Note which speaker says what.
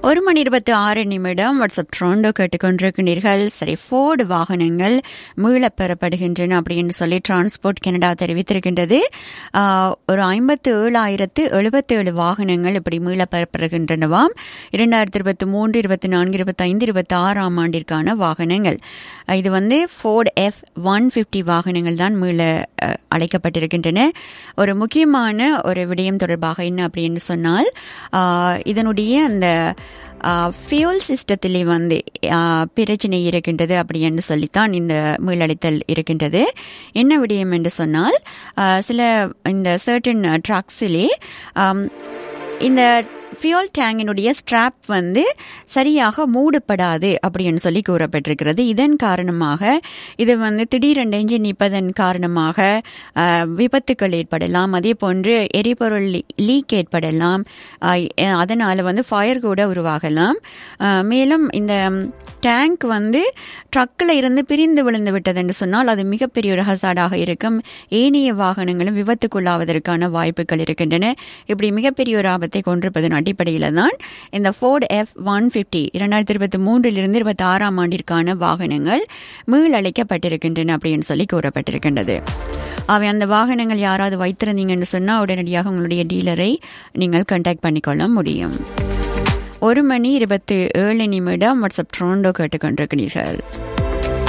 Speaker 1: ஒரு மணி இருபத்தி ஆறு நிமிடம் வாட்ஸ்அப் ட்ரோண்டோ கேட்டுக்கொண்டிருக்கிறீர்கள் சரி ஃபோர்டு வாகனங்கள் மீளப் பெறப்படுகின்றன அப்படின்னு சொல்லி டிரான்ஸ்போர்ட் கனடா தெரிவித்திருக்கின்றது ஆஹ், ஒரு ஐம்பத்து ஏழாயிரத்து எழுபத்தேழு வாகனங்கள் இப்படி மீளப் பெறப்படுகின்றனவாம் இரண்டாயிரத்தி இருபத்தி மூன்று இருபத்தி நான்கு இருபத்தைந்து இருபத்தி ஆறாம் ஆண்டிற்கான வாகனங்கள் அஹ், இது வந்து ஃபோர்டு எஃப் ஒன் ஃபிஃப்டி வாகனங்கள் தான் மீள அஹ், அழைக்கப்பட்டிருக்கின்றன ஒரு முக்கியமான ஒரு விடயம் தொடர்பாக என்ன அப்படின்னு சொன்னால் ஆஹ், இதனுடைய அந்த ஃபியூல் சிஸ்டத்திலே வந்து ஆஹ், பிரச்சனை இருக்கின்றது அப்படின்னு சொல்லித்தான் இந்த மீளளித்தல் இருக்கின்றது என்ன விடயம் என்று சொன்னால் ஆஹ், சில இந்த சர்டன் ட்ரக்ஸிலே இந்த ஃபியூல் டேங்கினுடைய ஸ்ட்ராப் வந்து சரியாக மூடப்படாது அப்படின்னு சொல்லி கூறப்பட்டிருக்கிறது இதன் காரணமாக இது வந்து திடீரென்று எஞ்சின் நிற்பதன் காரணமாக ஆஹ், விபத்துக்கள் ஏற்படலாம் அதே போன்று எரிபொருள் லீக் ஏற்படலாம் அதனால் வந்து ஃபயர் கூட உருவாகலாம் ஆஹ், மேலும் இந்த டேங்க் வந்து ட்ரக்கில் இருந்து பிரிந்து விழுந்து விட்டது என்று சொன்னால் அது மிகப்பெரிய ஒரு ஹசாடாக இருக்கும் ஏனைய வாகனங்களும் விபத்துக்குள்ளாவதற்கான வாய்ப்புகள் இருக்கின்றன இப்படி மிகப்பெரிய ஒரு ஆபத்தை கொண்டிருப்பதன் அடிப்படையில் தான் இந்த ஃபோர்ட் எஃப் ஒன் ஃபிஃப்டி இரண்டாயிரத்தி இருபத்தி மூன்றிலிருந்து இருபத்தி ஆறாம் ஆண்டிற்கான வாகனங்கள் மீளழைக்கப்பட்டிருக்கின்றன அப்படின்னு சொல்லி கூறப்பட்டிருக்கின்றது அவை அந்த வாகனங்கள் யாராவது வைத்திருந்தீங்கன்னு சொன்னால் உடனடியாக உங்களுடைய டீலரை நீங்கள் கான்டாக்ட் பண்ணிக்கொள்ள முடியும் ஒரு மணி இருபத்தி ஏழு நிமிடம் வாட்ஸ்அப் ட்ரோண்டோ கேட்டுக்கொண்டிருக்கிறீர்கள்